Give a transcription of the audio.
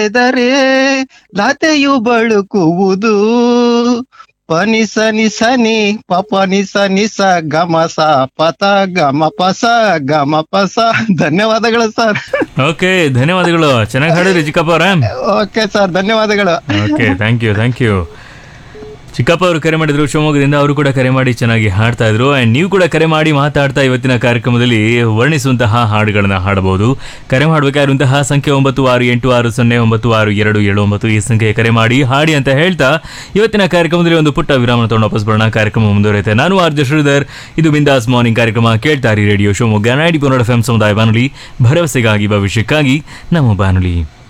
ನಡೆದರೆ ಲತೆಯು ಬಳುಕುವುದು ಪನಿಸ ನಿಸನಿ ಪಪ ನಿಸ ನಿಸ ಗಮಸ ಪತ ಗಮ ಪಸ ಗಮ ಪಸ ಧನ್ಯವಾದಗಳು ಸರ್ ಓಕೆ ಧನ್ಯವಾದಗಳು ಚೆನ್ನಾಗಿ ಹಾಡಿದ್ರಿ ಚಿಕ್ಕಪ್ಪ ಅವರೇ ಓಕೆ ಸರ್ ಧನ್ಯವಾದಗಳು okay thank you thank you ಚಿಕ್ಕಪ್ಪ ಅವರು ಕರೆ ಮಾಡಿದ್ರು ಶಿವಮೊಗ್ಗದಿಂದ ಅವರು ಕೂಡ ಕರೆ ಮಾಡಿ ಚೆನ್ನಾಗಿ ಹಾಡ್ತಾ ಇದ್ರು ಆ್ಯಂಡ್ ನೀವು ಕೂಡ ಕರೆ ಮಾಡಿ ಮಾತಾಡ್ತಾ ಇವತ್ತಿನ ಕಾರ್ಯಕ್ರಮದಲ್ಲಿ ವರ್ಣಿಸುವಂತಹ ಹಾಡುಗಳನ್ನ ಹಾಡಬಹುದು ಕರೆ ಮಾಡಬೇಕಾಗಿರುವಂತಹ ಸಂಖ್ಯೆ ಒಂಬತ್ತು ಆರು ಎಂಟು ಆರು ಸೊನ್ನೆ ಒಂಬತ್ತು ಆರು ಎರಡು ಏಳು ಒಂಬತ್ತು ಈ ಸಂಖ್ಯೆ ಕರೆ ಮಾಡಿ ಹಾಡಿ ಅಂತ ಹೇಳ್ತಾ ಇವತ್ತಿನ ಕಾರ್ಯಕ್ರಮದಲ್ಲಿ ಒಂದು ಪುಟ್ಟ ವಿರಾಮ ತಗೊಂಡು ವಾಪಸ್ ಬರೋಣ ಕಾರ್ಯಕ್ರಮ ಮುಂದುವರೆಯುತ್ತೆ ನಾನು ಆರ್ ಜೆ ಶ್ರೀಧರ್ ಇದು ಬಿಂದಾಸ್ ಮಾರ್ನಿಂಗ್ ಕಾರ್ಯಕ್ರಮ ಕೇಳ್ತಾರಿ ರೇಡಿಯೋ ಶಿವಮೊಗ್ಗ ನೈಂಟಿ ಪೊನ್ನಡ ಎಫ್ ಎಂ ಸಮುದಾಯ ಬಾನುಲಿ ಭರವಸೆಗಾಗಿ ಭವಿಷ್ಯಕ್ಕಾಗಿ ನಮ್ಮ ಬಾನುಲಿ